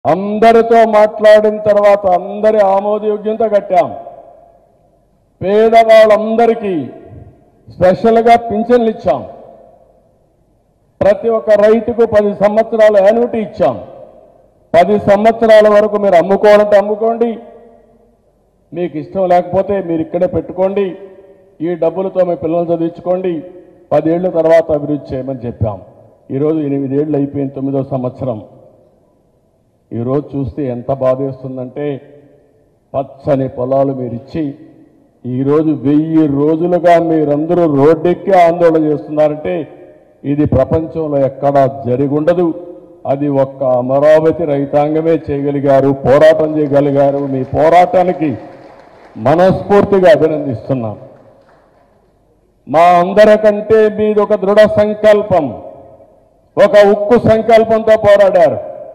అందరితో మాట్లాడిన తర్వాత అందరి ఆమోదయోగ్యంతో కట్టాం పేదవాళ్ళందరికీ స్పెషల్గా పింఛన్లు ఇచ్చాం ప్రతి ఒక్క రైతుకు పది సంవత్సరాల యాన్యుటీ ఇచ్చాం పది సంవత్సరాల వరకు మీరు అమ్ముకోవాలంటే అమ్ముకోండి మీకు ఇష్టం లేకపోతే మీరు ఇక్కడే పెట్టుకోండి ఈ డబ్బులతో మీ పిల్లలు చదివించుకోండి పదేళ్ల తర్వాత అభివృద్ధి చేయమని చెప్పాం ఈరోజు ఎనిమిదేళ్ళు అయిపోయింది తొమ్మిదో సంవత్సరం ఈరోజు చూస్తే ఎంత బాధేస్తుందంటే పచ్చని పొలాలు మీరు ఇచ్చి ఈరోజు వెయ్యి రోజులుగా మీరందరూ రోడ్డెక్కి ఆందోళన చేస్తున్నారంటే ఇది ప్రపంచంలో ఎక్కడా జరిగుండదు అది ఒక్క అమరావతి రైతాంగమే చేయగలిగారు పోరాటం చేయగలిగారు మీ పోరాటానికి మనస్ఫూర్తిగా అభినందిస్తున్నాం మా అందరికంటే మీది ఒక దృఢ సంకల్పం ఒక ఉక్కు సంకల్పంతో పోరాడారు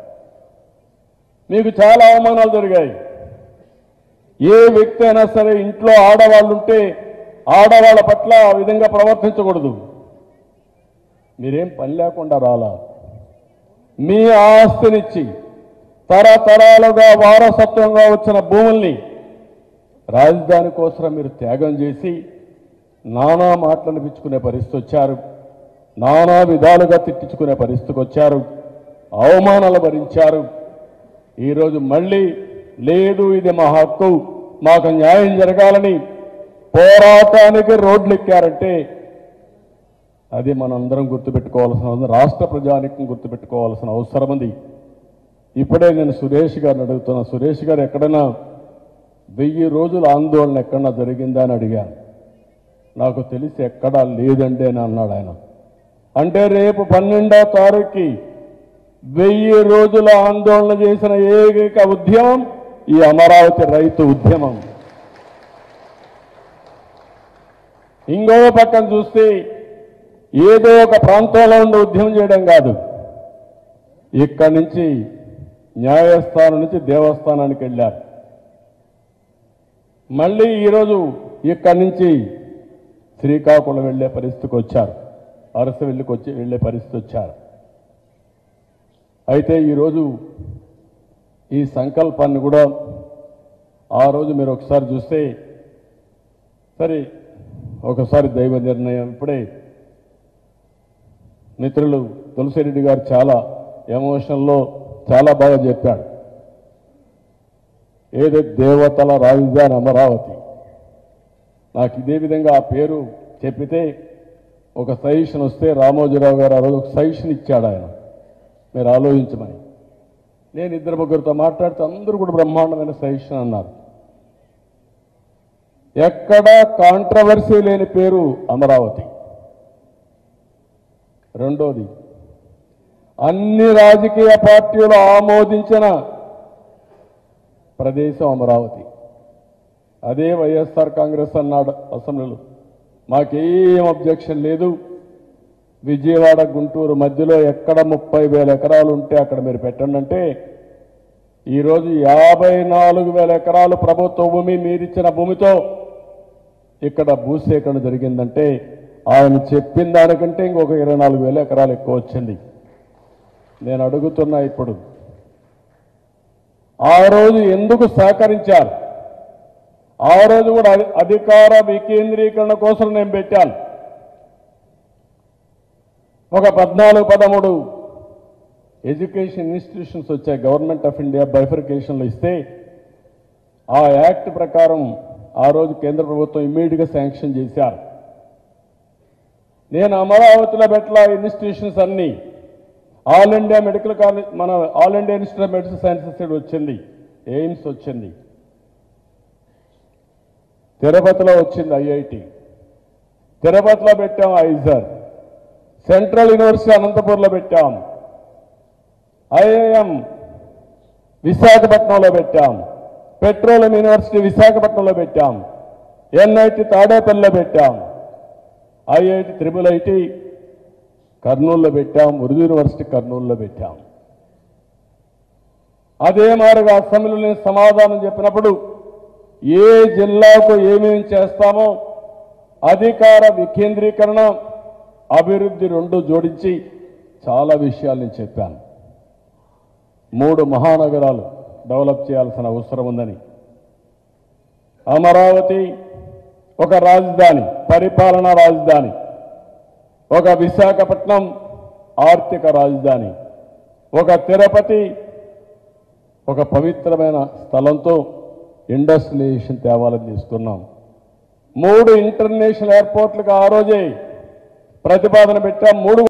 మీకు చాలా అవమానాలు జరిగాయి ఏ వ్యక్తి అయినా సరే ఇంట్లో ఆడవాళ్ళు ఉంటే ఆడవాళ్ళ పట్ల ఆ విధంగా ప్రవర్తించకూడదు మీరేం పని లేకుండా రాలా మీ ఆస్తినిచ్చి తరతరాలుగా వారసత్వంగా వచ్చిన భూముల్ని రాజధాని కోసం మీరు త్యాగం చేసి నానా మాటలు అనిపించుకునే పరిస్థితి వచ్చారు నానా విధాలుగా తిట్టించుకునే పరిస్థితికి వచ్చారు అవమానాలు భరించారు ఈరోజు మళ్ళీ లేదు ఇది మా హక్కు మాకు న్యాయం జరగాలని పోరాటానికి రోడ్లు ఎక్కారంటే అది మనందరం గుర్తుపెట్టుకోవాల్సిన అవసరం, రాష్ట్ర ప్రజానికం గుర్తుపెట్టుకోవాల్సిన అవసరం ఉంది ఇప్పుడే నేను సురేష్ గారిని అడుగుతున్నా సురేష్ గారు ఎక్కడైనా వెయ్యి రోజుల ఆందోళన ఎక్కడన్నా జరిగిందా అని అడిగాను నాకు తెలిసి ఎక్కడా లేదండి అని అన్నాడు ఆయన అంటే రేపు పన్నెండో తారీఖుకి వెయ్యి రోజుల ఆందోళన చేసిన ఏకైక ఉద్యమం ఈ అమరావతి రైతు ఉద్యమం ఇంకో పక్కన చూస్తే ఏదో ఒక ప్రాంతంలో ఉండి ఉద్యమం చేయడం కాదు ఇక్కడి నుంచి న్యాయస్థానం నుంచి దేవస్థానానికి వెళ్ళారు మళ్ళీ ఈరోజు ఇక్కడి నుంచి శ్రీకాకుళం వెళ్ళే పరిస్థితికి వచ్చారు అరస వెళ్ళికి వచ్చి వెళ్ళే పరిస్థితి వచ్చారు అయితే ఈరోజు ఈ సంకల్పాన్ని కూడా ఆ రోజు మీరు ఒకసారి చూస్తే సరే ఒకసారి దైవ నిర్ణయం ఇప్పుడే మిత్రులు తులసిరెడ్డి గారు చాలా ఎమోషన్లో చాలా బాగా చెప్పాడు ఏదో దేవతల రాజధాని అమరావతి నాకు ఇదే విధంగా ఆ పేరు చెప్పితే ఒక సజెషన్ వస్తే రామోజీరావు గారు ఆ రోజు ఒక సజెషన్ ఇచ్చాడు ఆయన మీరు ఆలోచించమని నేను ఇద్దరు ముగ్గురితో మాట్లాడితే అందరూ కూడా బ్రహ్మాండమైన సజెషన్ అన్నారు ఎక్కడా కాంట్రవర్సీ లేని పేరు అమరావతి రెండోది అన్ని రాజకీయ పార్టీలు ఆమోదించిన ప్రదేశం అమరావతి అదే వైఎస్ఆర్ కాంగ్రెస్ అన్నాడు అసెంబ్లీలో మాకేం అబ్జెక్షన్ లేదు విజయవాడ గుంటూరు మధ్యలో ఎక్కడ ముప్పై వేల ఎకరాలు ఉంటే అక్కడ మీరు పెట్టండి అంటే ఈరోజు యాభై నాలుగు వేల ఎకరాలు ప్రభుత్వ భూమి మీరిచ్చిన భూమితో ఇక్కడ భూసేకరణ జరిగిందంటే ఆయన చెప్పిన దానికంటే ఇంకొక ఇరవై నాలుగు వేల ఎకరాలు ఎక్కువ వచ్చింది నేను అడుగుతున్నా ఇప్పుడు ఆ రోజు ఎందుకు సహకరించారు ఆ రోజు కూడా అధి- అధికార వికేంద్రీకరణ కోసం నేను పెట్టాను ఒక పద్నాలుగు పదమూడు ఎడ్యుకేషన్ ఇన్స్టిట్యూషన్స్ వచ్చాయి గవర్నమెంట్ ఆఫ్ ఇండియా బైఫర్కేషన్లో ఇస్తే ఆ యాక్ట్ ప్రకారం ఆ రోజు కేంద్ర ప్రభుత్వం ఇమ్మీడియట్గా శాంక్షన్ చేశారు నేను అమరావతిలో పెట్టల ఇన్స్టిట్యూషన్స్ అన్నీ ఆల్ ఇండియా మెడికల్ కాలేజ్ మన all India institute of medicine sciences వచ్చింది ఎయిమ్స్ వచ్చింది తిరుపతిలో వచ్చింది ఐఐటి తిరుపతిలో పెట్టాం ఐజర్ సెంట్రల్ యూనివర్సిటీ అనంతపూర్లో పెట్టాం ఐఐఎం విశాఖపట్నంలో పెట్టాం పెట్రోలియం యూనివర్సిటీ విశాఖపట్నంలో పెట్టాం ఎన్ఐటి తాడేపల్లిలో పెట్టాం ఐఐటి త్రిబుల్ ఐటి కర్నూలులో పెట్టాం ఉర్దూ యూనివర్సిటీ కర్నూలులో పెట్టాం అదే మాదిరిగా అసెంబ్లీలో నేను సమాధానం చెప్పినప్పుడు ఏ జిల్లాకు ఏమేమి చేస్తామో అధికార వికేంద్రీకరణ అభివృద్ధి రెండు జోడించి చాలా విషయాలు నేను చెప్పాను మూడు మహానగరాలు డెవలప్ చేయాల్సిన అవసరం ఉందని అమరావతి ఒక రాజధాని పరిపాలనా రాజధాని ఒక విశాఖపట్నం ఆర్థిక రాజధాని ఒక తిరుపతి ఒక పవిత్రమైన స్థలంతో ఇండస్ట్రియలైజేషన్ తేవాలని తీసుకున్నాం మూడు ఇంటర్నేషనల్ ఎయిర్పోర్ట్లకు ఆ రోజే ప్రతిపాదన పెట్టాం మూడు